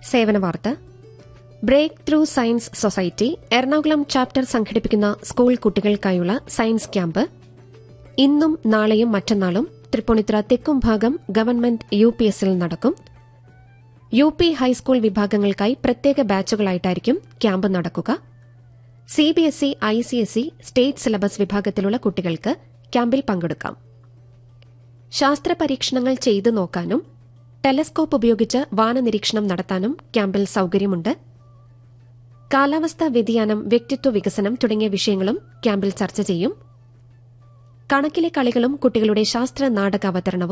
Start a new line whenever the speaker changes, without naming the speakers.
സേവന വാർത്ത breakthrough science society Ernakulam chapter സംഘടിപ്പിക്കുന്ന സ്കൂൾ കുട്ടികൾക്കായുള്ള സയൻസ് ക്യാമ്പ് ഇന്നും നാളെയും മറ്റന്നാളും Tripunithura Thekkumbhagam government U P എസിൽ നടക്കും യു പി ഹൈസ്കൂൾ വിഭാഗങ്ങൾക്കായി പ്രത്യേക ബാച്ചുകളായിട്ടായിരിക്കും ക്യാമ്പ് നടക്കുക സിബിഎസ്ഇ ഐസിഎസ്ഇ സ്റ്റേറ്റ് സിലബസ് വിഭാഗത്തിലുള്ള കുട്ടികൾക്ക് ക്യാമ്പിൽ പങ്കെടുക്കാം ശാസ്ത്ര പരീക്ഷണങ്ങൾ ചെയ്തു നോക്കാനും ടെലസ്കോപ്പ് ഉപയോഗിച്ച് വാനനിരീക്ഷണം നടത്താനും ക്യാമ്പിൽ സൌകര്യമുണ്ട് കാലാവസ്ഥാ വ്യതിയാനം വ്യക്തിത്വ വികസനം തുടങ്ങിയ വിഷയങ്ങളും ക്യാമ്പിൽ ചർച്ച ചെയ്യും കണക്കിലെ കളികളും കുട്ടികളുടെ ശാസ്ത്ര നാടക അവതരണവും